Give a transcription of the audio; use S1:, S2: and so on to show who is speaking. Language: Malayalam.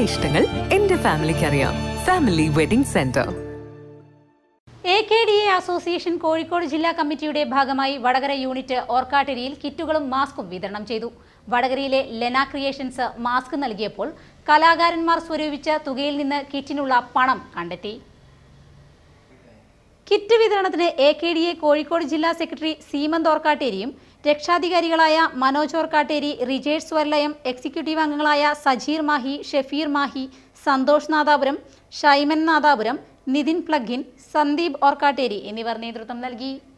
S1: ഇഷ്ടങ്ങൾ എന്റെ ഫാമിലിക്ക് അറിയാം family wedding centre
S2: A K D A association Kozhikode ജില്ലാ കമ്മിറ്റിയുടെ ഭാഗമായി വടകര യൂണിറ്റ് ഓർക്കാട്ടിരിയിൽ കിറ്റുകളും മാസ്കും വിതരണം ചെയ്തു വടകരയിലെ ലെന ക്രിയേഷൻസ് മാസ്ക് നൽകിയപ്പോൾ കലാകാരന്മാർ സ്വരൂപിച്ച തുകയിൽ നിന്ന് കിറ്റിനുള്ള പണം കണ്ടെത്തി കിറ്റ് വിതരണത്തിന് A K D A Kozhikode ജില്ലാ സെക്രട്ടറി സീമന്ത് ഓർക്കാട്ടേരിയും രക്ഷാധികാരികളായ മനോജ് ഓർക്കാട്ടേരി റിജേഷ് സ്വരലയം എക്സിക്യൂട്ടീവ് അംഗങ്ങളായ സജീർ മാഹി ഷെഫീർ മാഹി സന്തോഷ് നാദാപുരം ഷൈമൻ നാദാപുരം നിതിൻ പ്ലഗിൻ സന്ദീപ് ഓർക്കാട്ടേരി എന്നിവർ നേതൃത്വം നൽകി